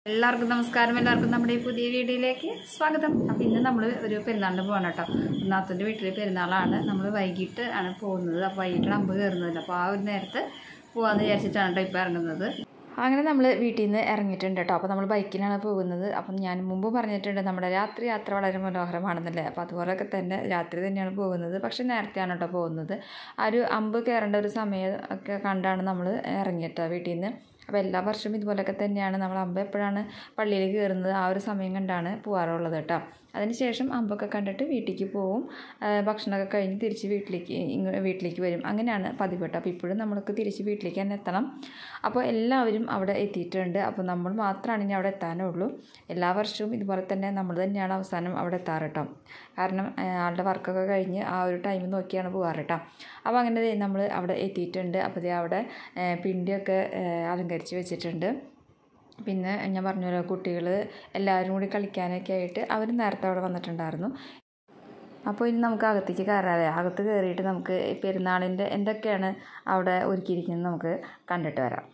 എല്ലാവർക്കും നമസ്കാരം എല്ലാവർക്കും നമ്മുടെ ഈ പുതിയ വീഡിയോയിലേക്ക് സ്വാഗതം അപ്പോൾ ഇന്ന് നമ്മൾ ഒരു പെരുന്നാളിന് പോകണം കേട്ടോ നാത്തൂൻ്റെ വീട്ടിൽ പെരുന്നാളാണ് നമ്മൾ വൈകിട്ട് ആണ് പോകുന്നത് അപ്പോൾ വൈകിട്ടാണ് അമ്പ് കയറുന്നത് അപ്പോൾ ആ ഒരു നേരത്ത് പോകാമെന്ന് വിചാരിച്ചിട്ടാണ് കേട്ടോ ഇപ്പോൾ ഇറങ്ങുന്നത് അങ്ങനെ നമ്മൾ വീട്ടിൽ നിന്ന് ഇറങ്ങിയിട്ടുണ്ട് കേട്ടോ അപ്പോൾ നമ്മൾ ബൈക്കിലാണ് പോകുന്നത് അപ്പം ഞാൻ മുമ്പ് പറഞ്ഞിട്ടുണ്ട് നമ്മുടെ രാത്രി യാത്ര വളരെ മനോഹരമാണെന്നല്ലേ അപ്പോൾ അതുപോലെയൊക്കെ തന്നെ രാത്രി തന്നെയാണ് പോകുന്നത് പക്ഷേ നേരത്തെയാണ് കേട്ടോ പോകുന്നത് ആ ഒരു അമ്പ് കയറേണ്ട ഒരു സമയം ഒക്കെ കണ്ടാണ് നമ്മൾ ഇറങ്ങിയിട്ടോ വീട്ടിൽ നിന്ന് അപ്പോൾ എല്ലാ വർഷവും ഇതുപോലെയൊക്കെ തന്നെയാണ് നമ്മൾ അമ്പ എപ്പോഴാണ് പള്ളിയിൽ കയറുന്നത് ആ ഒരു സമയം കണ്ടാണ് പോകാറുള്ളത് കേട്ടോ അതിനുശേഷം അമ്പൊക്കെ കണ്ടിട്ട് വീട്ടിലേക്ക് പോവും ആ, ഭക്ഷണമൊക്കെ കഴിഞ്ഞ് തിരിച്ച് വീട്ടിലേക്ക് ഇങ്ങ വീട്ടിലേക്ക് വരും അങ്ങനെയാണ് പതിവ് കേട്ടോ അപ്പോൾ ഇപ്പോഴും നമ്മൾക്ക് തിരിച്ച് വീട്ടിലേക്ക് തന്നെ എത്തണം അപ്പോൾ എല്ലാവരും അവിടെ എത്തിയിട്ടുണ്ട് അപ്പോൾ നമ്മൾ മാത്രമാണ് ഇനി അവിടെ എത്താനുള്ളൂ എല്ലാ വർഷവും ഇതുപോലെ തന്നെ നമ്മൾ തന്നെയാണ് അവസാനം അവിടെ എത്താറ് കേട്ടോ കാരണം ആ, ആളുടെ വർക്കൊക്കെ കഴിഞ്ഞ് ആ ഒരു ടൈം നോക്കിയാണ് പോകാറ് കേട്ടോ അപ്പോൾ അങ്ങനെ ദേ നമ്മൾ അവിടെ എത്തിയിട്ടുണ്ട് അപ്പോൾ ദേ അവിടെ ആ, പിണ്ടിയൊക്കെ ആ, അലങ്കരിച്ച് വെച്ചിട്ടുണ്ട് പിന്നെ ഞാൻ പറഞ്ഞല്ലോ കുട്ടികൾ എല്ലാവരും കൂടി കളിക്കാനൊക്കെ ആയിട്ട് അവർ നേരത്തെ അവിടെ വന്നിട്ടുണ്ടായിരുന്നു അപ്പോൾ ഇനി നമുക്ക് അകത്തേക്ക് കയറാതെ അകത്ത് കയറിയിട്ട് നമുക്ക് ഈ പെരുന്നാളിൻ്റെ എന്തൊക്കെയാണ് അവിടെ ഒരുക്കിയിരിക്കുന്നത് നമുക്ക് കണ്ടിട്ട് വരാം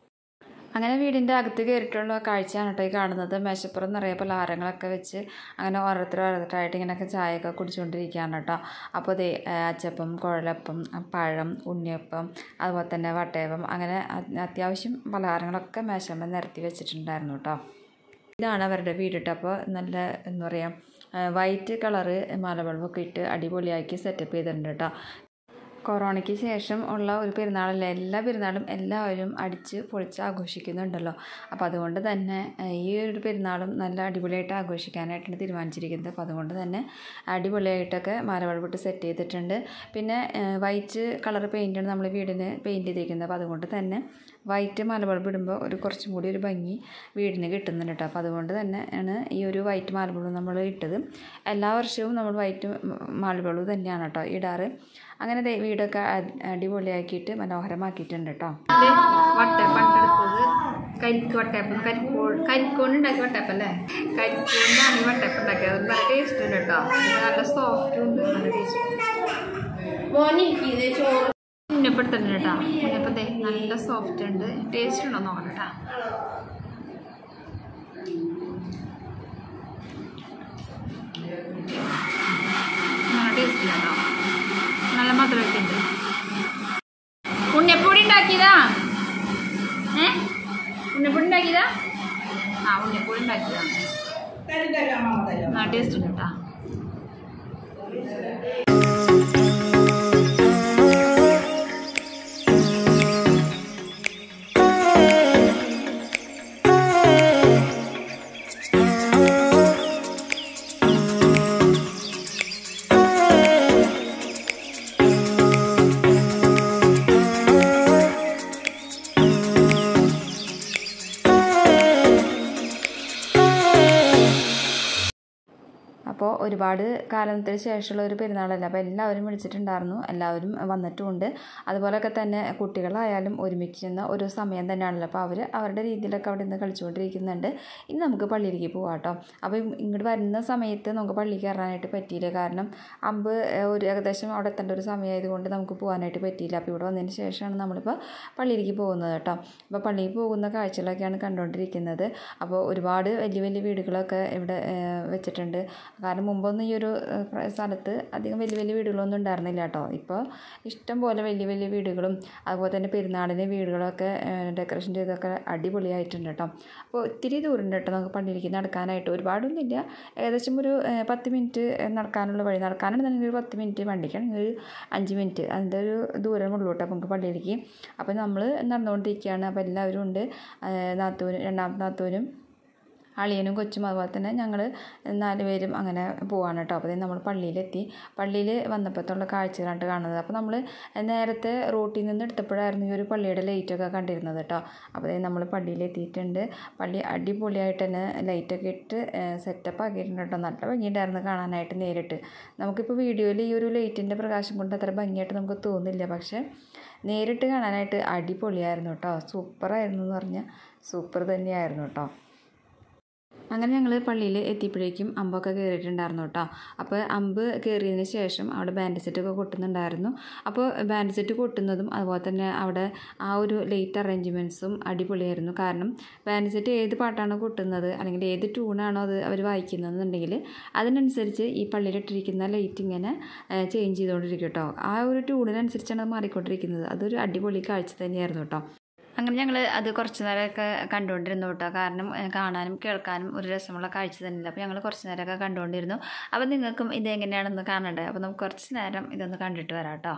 അങ്ങനെ വീടിൻ്റെ അകത്ത് കയറിയിട്ടുള്ള കാഴ്ചയാണ് കേട്ടോ ഈ കാണുന്നത് മേശപ്പുറം നിറയെ പലഹാരങ്ങളൊക്കെ വെച്ച് അങ്ങനെ ഓരോരുത്തർ ഓരോരുത്തരായിട്ട് ഇങ്ങനെയൊക്കെ ചായയൊക്കെ കുടിച്ചുകൊണ്ടിരിക്കുകയാണ് കേട്ടോ അപ്പോൾ ദേ ആ, അച്ചപ്പം കുഴലപ്പം പഴം ഉണ്ണിയപ്പം അതുപോലെ തന്നെ വട്ടയപ്പം അങ്ങനെ അത് അത്യാവശ്യം പലഹാരങ്ങളൊക്കെ മേശമ്മ നിരത്തി വെച്ചിട്ടുണ്ടായിരുന്നു കേട്ടോ ഇതാണ് അവരുടെ വീട് കേട്ടോ അപ്പോൾ നല്ല എന്താ പറയുക വൈറ്റ് കളറ് മലബൾബൊക്കെ ഇട്ട് അടിപൊളിയാക്കി സെറ്റപ്പ് ചെയ്തിട്ടുണ്ട് കേട്ടോ കൊറോണയ്ക്ക് ശേഷം ഉള്ള ഒരു പെരുന്നാളല്ല എല്ലാ പെരുന്നാളും എല്ലാവരും അടിച്ച് പൊളിച്ച് ആഘോഷിക്കുന്നുണ്ടല്ലോ അപ്പോൾ അതുകൊണ്ട് തന്നെ ഏഹ്, ഈ ഒരു പെരുന്നാളും നല്ല അടിപൊളിയായിട്ട് ആഘോഷിക്കാനായിട്ടാണ് തീരുമാനിച്ചിരിക്കുന്നത് അപ്പോൾ അതുകൊണ്ട് തന്നെ അടിപൊളിയായിട്ടൊക്കെ മരവളവിട്ട് സെറ്റ് ചെയ്തിട്ടുണ്ട് പിന്നെ ഏഹ്, വൈറ്റ് കളർ പെയിൻ്റാണ് നമ്മൾ വീടിന് പെയിൻറ്റ് ചെയ്തിരിക്കുന്നത് അപ്പോൾ അതുകൊണ്ട് തന്നെ വൈറ്റ് മലബൾബ് ഇടുമ്പോൾ ഒരു കുറച്ചും കൂടി ഒരു ഭംഗി വീടിന് കിട്ടുന്നുണ്ട് കേട്ടോ അപ്പോൾ അതുകൊണ്ട് തന്നെ ആണ് ഈ ഒരു വൈറ്റ് മാലബൾബ് നമ്മൾ ഇട്ടത് എല്ലാ വർഷവും നമ്മൾ വൈറ്റ് മാലബൾബ് തന്നെയാണ് കേട്ടോ ഇടാറ് അങ്ങനെ ദേ വീടൊക്കെ അ- അടിപൊളിയാക്കിയിട്ട് മനോഹരമാക്കിയിട്ടുണ്ട് കേട്ടോ വട്ടയപ്പണ്ടെടുത്തത് കരിക്ക് വട്ടയപ്പം കരിക്കോ കരിക്കോണ്ട് ഉണ്ടാക്കിയ വട്ടയപ്പം അല്ലേ കരിക്കോണ്ടാണ് ഈ വട്ടയപ്പം ഉണ്ടാക്കിയത് അത് നല്ല ടേസ്റ്റ് ഉണ്ട് കേട്ടോ ഇത് നല്ല സോഫ്റ്റ് ഉണ്ട് നല്ല ടേസ്റ്റ് മോനിരിക്കുന്നത് ചോറ് ഉണ്ണിയപ്പെടുത്തുന്നുണ്ട് കേട്ടോ ഉണ്ണിയപ്പം ദേ നല്ല സോഫ്റ്റ് ഉണ്ട് ടേസ്റ്റ് ഉണ്ടോ നോക്കണം കേട്ടോ നല്ല ടേസ്റ്റ് ഉണ്ട് കേട്ടോ നല്ല മധുരമൊക്കെ ഉണ്ട് ഉണ്ണിയപ്പൊടി ഉണ്ടാക്കിയതാ ഏ ഉണ്ണിയപ്പൊടി ഉണ്ടാക്കിയതാ ആ ഉണ്ണിയപ്പൊടി ഉണ്ടാക്കിയതാണ് നല്ല ടേസ്റ്റ് ഉണ്ട് കേട്ടോ അപ്പോൾ ഒരുപാട് കാലത്തിന് ശേഷമുള്ള ഒരു പെരുന്നാളല്ല അപ്പോൾ എല്ലാവരും വിളിച്ചിട്ടുണ്ടായിരുന്നു എല്ലാവരും വന്നിട്ടുമുണ്ട് അതുപോലെയൊക്കെ തന്നെ കുട്ടികളായാലും ഒരുമിച്ച് നിന്ന ഒരു സമയം തന്നെയാണല്ലോ അപ്പോൾ അവർ അവരുടെ രീതിയിലൊക്കെ അവിടെ നിന്ന് കളിച്ചുകൊണ്ടിരിക്കുന്നുണ്ട് ഇനി നമുക്ക് പള്ളിയിലേക്ക് പോകാം കേട്ടോ അപ്പോൾ ഇങ്ങോട്ട് വരുന്ന സമയത്ത് നമുക്ക് പള്ളിയിൽ കയറാനായിട്ട് പറ്റിയില്ല കാരണം അമ്പ് ഏഹ്, ഒരു ഏകദേശം അവിടെ എത്തേണ്ട ഒരു സമയമായതുകൊണ്ട് നമുക്ക് പോകാനായിട്ട് പറ്റിയില്ല അപ്പോൾ ഇവിടെ വന്നതിന് ശേഷമാണ് നമ്മളിപ്പോൾ പള്ളിയിലേക്ക് പോകുന്നത് കേട്ടോ അപ്പോൾ പള്ളിയിൽ പോകുന്ന കാഴ്ചകളൊക്കെയാണ് കണ്ടുകൊണ്ടിരിക്കുന്നത് അപ്പോൾ ഒരുപാട് വലിയ വലിയ വീടുകളൊക്കെ ഇവിടെ ഏഹ്, വെച്ചിട്ടുണ്ട് കാരണം മുമ്പൊന്നും ഈ ഒരു ഏഹ്, പ്ര- സ്ഥലത്ത് അധികം വലിയ വലിയ വീടുകളൊന്നും ഉണ്ടായിരുന്നില്ല കേട്ടോ ഇപ്പോൾ ഇഷ്ടം പോലെ വലിയ വലിയ വീടുകളും അതുപോലെ തന്നെ പെരുന്നാളിന് വീടുകളൊക്കെ ഡെക്കറേഷൻ ചെയ്തൊക്കെ അടിപൊളിയായിട്ടുണ്ട് കേട്ടോ അപ്പോൾ ഒത്തിരി ദൂരമുണ്ട് കേട്ടോ നമുക്ക് പള്ളിയിലേക്ക് നടക്കാനായിട്ട് ഒരുപാടൊന്നുമില്ല ഏകദേശം ഒരു ഏഹ്, പത്ത് മിനിറ്റ് നടക്കാനുള്ള വഴി നടക്കാനാണെന്നുണ്ടെങ്കിൽ ഒരു പത്ത് മിനിറ്റ് വണ്ടിക്കാണെങ്കിൽ ഒരു അഞ്ച് മിനിറ്റ് അതിൻ്റെ ഒരു ദൂരമുള്ളൂ കേട്ടോ അപ്പോൾ നമുക്ക് പള്ളിയിലേക്ക് അപ്പോൾ നമ്മൾ നടന്നുകൊണ്ടിരിക്കുകയാണ് അപ്പോൾ എല്ലാവരും ഉണ്ട് ഏഹ്, നാത്തൂനും രണ്ടാമത്തെ നാത്തൂനും അളിയനും കൊച്ചും അതുപോലെ തന്നെ ഞങ്ങൾ നാല് പേരും അങ്ങനെ പോവാണ് കേട്ടോ അപ്പോൾ നമ്മൾ പള്ളിയിലെത്തി പള്ളിയിൽ വന്നപ്പോഴത്തുള്ള കാഴ്ചകളാണ് കാണുന്നത് അപ്പോൾ നമ്മൾ നേരത്തെ റൂട്ടിൽ നിന്ന് എടുത്തപ്പോഴായിരുന്നു ഈ ഒരു പള്ളിയുടെ ലൈറ്റൊക്കെ കണ്ടിരുന്നത് കേട്ടോ അപ്പോൾ നമ്മൾ പള്ളിയിലെത്തിയിട്ടുണ്ട് പള്ളി അടിപൊളിയായിട്ട് തന്നെ ലൈറ്റൊക്കെ ഇട്ട് സെറ്റപ്പ് ആക്കിയിട്ടുണ്ട് കേട്ടോ നല്ല ഭംഗിയുണ്ടായിരുന്നു കാണാനായിട്ട് നേരിട്ട് നമുക്കിപ്പോൾ വീഡിയോയിൽ ഈ ഒരു ലൈറ്റിൻ്റെ പ്രകാശം കൊണ്ട് അത്ര ഭംഗിയായിട്ട് നമുക്ക് തോന്നില്ല പക്ഷേ നേരിട്ട് കാണാനായിട്ട് അടിപൊളിയായിരുന്നു കേട്ടോ സൂപ്പറായിരുന്നു എന്ന് പറഞ്ഞാൽ സൂപ്പർ തന്നെയായിരുന്നു കേട്ടോ അങ്ങനെ ഞങ്ങൾ പള്ളിയിൽ എത്തിയപ്പോഴേക്കും അമ്പൊക്കെ കയറിയിട്ടുണ്ടായിരുന്നു കേട്ടോ അപ്പോൾ അമ്പ് കയറിയതിന് ശേഷം അവിടെ ബാൻഡ് സെറ്റൊക്കെ കൊട്ടുന്നുണ്ടായിരുന്നു അപ്പോൾ ബാൻഡ് സെറ്റ് കൊട്ടുന്നതും അതുപോലെ തന്നെ അവിടെ ആ ഒരു ലേറ്റ് അറേഞ്ച്മെൻറ്റ്സും അടിപൊളിയായിരുന്നു കാരണം ബാൻഡ് സെറ്റ് ഏത് പാട്ടാണോ കൊട്ടുന്നത് അല്ലെങ്കിൽ ഏത് ട്യൂണാണോ അത് അവർ വായിക്കുന്നതെന്നുണ്ടെങ്കിൽ അതിനനുസരിച്ച് ഈ പള്ളിയിലിട്ടിരിക്കുന്ന ലൈറ്റ് ഇങ്ങനെ ചേഞ്ച് ചെയ്തുകൊണ്ടിരിക്കും കേട്ടോ ആ ഒരു ട്യൂണിനനുസരിച്ചാണ് അത് മാറിക്കൊണ്ടിരിക്കുന്നത് അതൊരു അടിപൊളി കാഴ്ച തന്നെയായിരുന്നു കേട്ടോ അങ്ങനെ ഞങ്ങൾ അത് കുറച്ച് നേരമൊക്കെ കണ്ടുകൊണ്ടിരുന്നു കേട്ടോ കാരണം ഏഹ്, കാണാനും കേൾക്കാനും ഒരു രസമുള്ള കാഴ്ച തന്നെയില്ല അപ്പോൾ ഞങ്ങൾ കുറച്ച് നേരമൊക്കെ കണ്ടുകൊണ്ടിരുന്നു അപ്പോൾ നിങ്ങൾക്കും ഇതെങ്ങനെയാണെന്ന് കാണണ്ടേ അപ്പോൾ നമുക്ക് കുറച്ച് നേരം ഇതൊന്ന് കണ്ടിട്ട് വരാം കേട്ടോ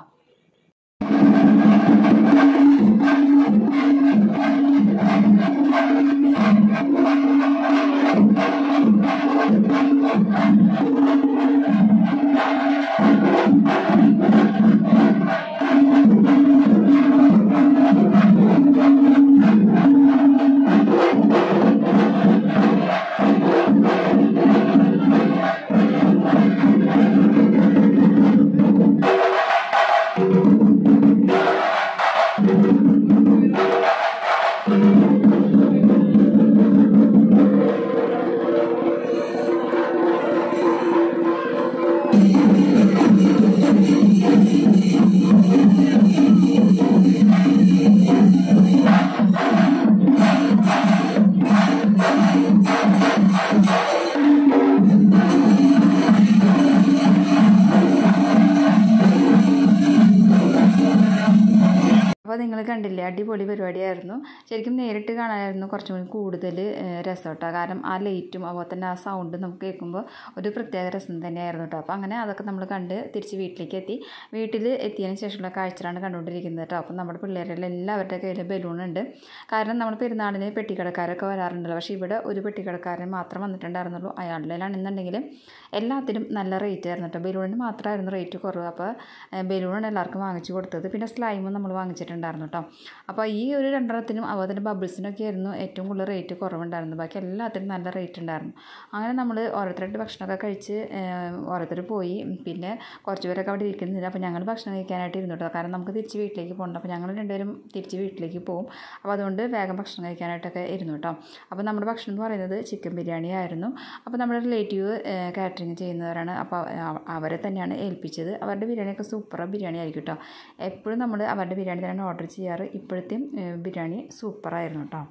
അപ്പോൾ നിങ്ങൾ കണ്ടില്ലേ അടിപൊളി പരിപാടിയായിരുന്നു ശരിക്കും നേരിട്ട് കാണാനായിരുന്നു കുറച്ചും കൂടി കൂടുതൽ രസം കേട്ടോ കാരണം ആ ലൈറ്റും അതുപോലെ തന്നെ ആ സൗണ്ട് നമുക്ക് കേൾക്കുമ്പോൾ ഒരു പ്രത്യേക രസം തന്നെയായിരുന്നു കേട്ടോ അപ്പോൾ അങ്ങനെ അതൊക്കെ നമ്മൾ കണ്ട് തിരിച്ച് വീട്ടിലേക്ക് എത്തി വീട്ടിൽ എത്തിയതിന് ശേഷമുള്ള കാഴ്ചകളാണ് കണ്ടുകൊണ്ടിരിക്കുന്നത് കേട്ടോ അപ്പം നമ്മുടെ പിള്ളേരെല്ലാം എല്ലാവരുടെ കയ്യിൽ ബലൂണുണ്ട് കാരണം നമ്മൾ പെരുന്നാളിന് പെട്ടിക്കടക്കാരൊക്കെ വരാറുണ്ടല്ലോ പക്ഷേ ഇവിടെ ഒരു പെട്ടിക്കടക്കാരൻ മാത്രം വന്നിട്ടുണ്ടായിരുന്നുള്ളൂ അയാളുടെയിലാണെന്നുണ്ടെങ്കിൽ എല്ലാത്തിനും നല്ല റേറ്റ് ആയിരുന്നു കേട്ടോ ബലൂണിന് മാത്രമായിരുന്നു റേറ്റ് കുറവ് അപ്പോൾ ബലൂണാണ് എല്ലാവർക്കും വാങ്ങിച്ചു കൊടുത്തത് പിന്നെ സ്ലൈമും നമ്മൾ വാങ്ങിച്ചിട്ടുണ്ടായിരുന്നു കേട്ടോ അപ്പോൾ ഈ ഒരു രണ്ടെണ്ണത്തിനും അതുപോലെ തന്നെ ബബിൾസിനൊക്കെ ആയിരുന്നു ഏറ്റവും കൂടുതൽ റേറ്റ് കുറവുണ്ടായിരുന്നു ബാക്കി എല്ലാത്തിനും നല്ല റേറ്റ് ഉണ്ടായിരുന്നു അങ്ങനെ നമ്മൾ ഓരോരുത്തരുടെ ഭക്ഷണമൊക്കെ കഴിച്ച് ഓരോരുത്തർ പോയി പിന്നെ കുറച്ച് പേരൊക്കെ അവിടെ ഇരിക്കുന്നില്ല അപ്പോൾ ഞങ്ങൾ ഭക്ഷണം കഴിക്കാനായിട്ട് ഇരുന്നു കേട്ടോ കാരണം നമുക്ക് തിരിച്ച് വീട്ടിലേക്ക് പോകണം അപ്പോൾ ഞങ്ങൾ രണ്ടുപേരും തിരിച്ച് വീട്ടിലേക്ക് പോകും അപ്പോൾ അതുകൊണ്ട് വേഗം ഭക്ഷണം കഴിക്കാനായിട്ടൊക്കെ ഇരുന്നു കേട്ടോ അപ്പോൾ നമ്മുടെ ഭക്ഷണം എന്ന് പറയുന്നത് ചിക്കൻ ബിരിയാണി ആയിരുന്നു അപ്പോൾ നമ്മുടെ റിലേറ്റീവ് കാറ്ററിങ് ചെയ്യുന്നവരാണ് അപ്പോൾ അവ- അവരെ തന്നെയാണ് ഏൽപ്പിച്ചത് അവരുടെ ബിരിയാണിയൊക്കെ സൂപ്പർ ബിരിയാണി ആയിരിക്കും കേട്ടോ എപ്പോഴും നമ്മൾ അവരുടെ ബിരിയാണി തന്നെയാണ് ഓർഡർ ചെയ്യാറ് ഇപ്പോഴത്തെയും ഏഹ്, ബിരിയാണി സൂപ്പറായിരുന്നു കേട്ടോ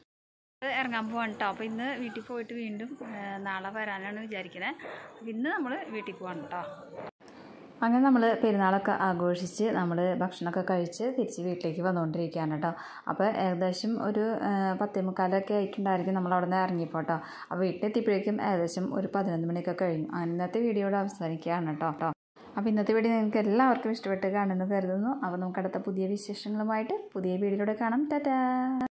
ഇറങ്ങാൻ പോവാണ് കേട്ടോ അപ്പോൾ ഇന്ന് വീട്ടിൽ പോയിട്ട് വീണ്ടും ഏഹ്, നാളെ വരാനാണ് വിചാരിക്കുന്നത് അപ്പോൾ ഇന്ന് നമ്മൾ വീട്ടിൽ പോവാണ് കേട്ടോ അങ്ങനെ നമ്മൾ പെരുന്നാളൊക്കെ ആഘോഷിച്ച് നമ്മൾ ഭക്ഷണമൊക്കെ കഴിച്ച് തിരിച്ച് വീട്ടിലേക്ക് വന്നുകൊണ്ടിരിക്കുകയാണ് കേട്ടോ അപ്പോൾ ഏകദേശം ഒരു ആ, പത്തേ മുക്കാലൊക്കെ ആയിട്ടുണ്ടായിരിക്കും നമ്മൾ അവിടെ നിന്ന് ഇറങ്ങിയപ്പോൾ കേട്ടോ അപ്പോൾ വീട്ടിലെത്തിയപ്പോഴേക്കും ഏകദേശം ഒരു പതിനൊന്ന് മണിയൊക്കെ കഴിഞ്ഞു അങ്ങനെ ഇന്നത്തെ വീഡിയോയുടെ അവസാനിക്കുകയാണ് കേട്ടോ കേട്ടോ അപ്പോൾ ഇന്നത്തെ വീഡിയോ നിങ്ങൾക്ക് എല്ലാവർക്കും ഇഷ്ടപ്പെട്ട് കാണുമെന്ന് കരുതുന്നു അപ്പോൾ നമുക്ക് അടുത്ത പുതിയ വിശേഷങ്ങളുമായിട്ട് പുതിയ വീഡിയോയിലൂടെ കാണാം ടാറ്റാ